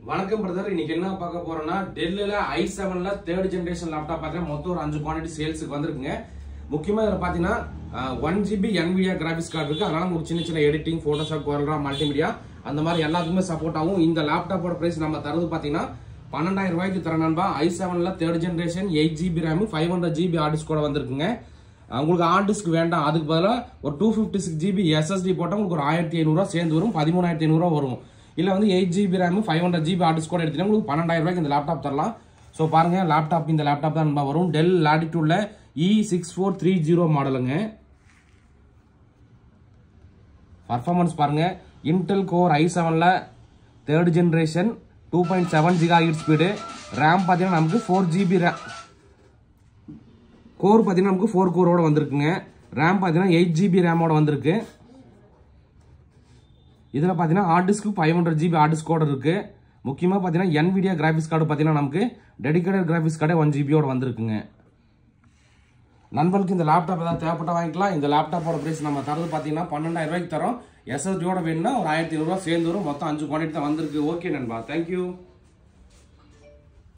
வணக்கம் பிரதர் இன்னைக்கு என்ன பார்க்க போறோம்னா டெல்லில ஐ செவன்ல தேர்ட் ஜெனரேஷன் லேப்டாப் பார்த்தீங்கன்னா மொத்தம் ஒரு அஞ்சு குவான்டிட்டி சேல்ஸுக்கு வந்திருக்குங்க முக்கியமா இதில் பார்த்தீங்கன்னா one GB NVIDIA graphics card இருக்கு அதனால உங்களுக்கு சின்ன சின்ன எடிட்டிங் ஃபோட்டோஷாப் வரலாம் மல்டிமீடியா அந்த மாதிரி எல்லாத்துக்குமே சப்போர்ட் ஆகும் இந்த லேப்டாப்போட பிரைஸ் நம்ம தரது பார்த்தீங்கன்னா பன்னெண்டாயிரம் ரூபாய்க்கு தர நண்பா ஐ செவன்ல third generation eight GB RAM five hundred GB hard கூட வந்திருக்குங்க அஹ் உங்களுக்கு ஹார்ட் டிஸ்க் வேண்டாம் அதுக்கு பதிலாக ஒரு two fifty six GB SSD போட்டால் உங்களுக்கு ஒரு ஆயிரத்தி ஐநூறுரூவா சேர்ந்து வரும் பதிமூணாயிரத்தி ஐநூறுரூவா வரும் இல்லை வந்து eight GB RAM five hundred GB hard disk கூட எடுத்தீங்கன்னா உங்களுக்கு பன்னெண்டாயிரம் ரூபாய்க்கு இந்த லேப்டாப் தரலாம் ஸோ பாருங்க லேப்டாப் இந்த லேப்டாப் தான் நண்பா வரும் டெல் லாட்டிடியூட்ல E six four three zero மாடலுங்க பர்ஃபார்மன்ஸ் பாருங்க இன்டெல் கோர் ஐ செவனில் third generation two point seven giga ஹீட் ஸ்பீடு ரேம் பார்த்தீங்கன்னா நமக்கு ஃபோர் ஜிபி ரேம் கோர் பார்த்தீங்கன்னா நமக்கு ஃபோர் கோரோட வந்திருக்குங்க ரேம் பார்த்தீங்கன்னா எயிட் ஜிபி ரேமோட வந்திருக்கு இதில் பார்த்தீங்கன்னா hard disk five hundred GB hard டிஸ்கோட இருக்கு முக்கியமாக பார்த்தீங்கன்னா NVIDIA கிராஃபிக்ஸ் கார்டு பார்த்தீங்கன்னா நமக்கு டெடிகேட்டட் கிராஃபிக்ஸ் கார்டே ஒன் ஜிபியோட வந்திருக்குங்க நண்பர்களுக்கு இந்த லேப்டாப் ஏதாவது தேவைப்பட்டா வாங்கிக்கலாம் இந்த லேப்டாப்போட பிரைஸ் நம்ம தரது பார்த்தீங்கன்னா பன்னெண்டாயிரம் ரூபாய்க்கு தரோம் எஸ்எஸ்டியோட வேணும்னா ஒரு ஆயிரத்தி ஐநூறுரூவா சேர்ந்து வரும் மொத்தம் அஞ்சு குவான்டிட்டி தான் வந்திருக்கு ஓகே நண்பா தேங்க்யூ